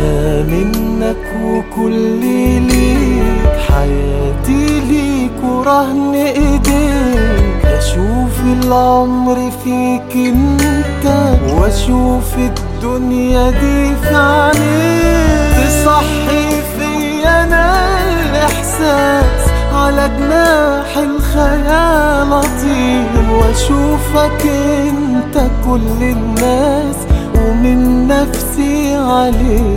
أنا منك وكلي ليك حياتي ليك ورهن ايديك أشوف العمر فيك انت واشوف الدنيا دي في عينيك تصحي فيا انا الاحساس على جناح الخيال اطير واشوفك انت كل الناس ومن نفسي عليك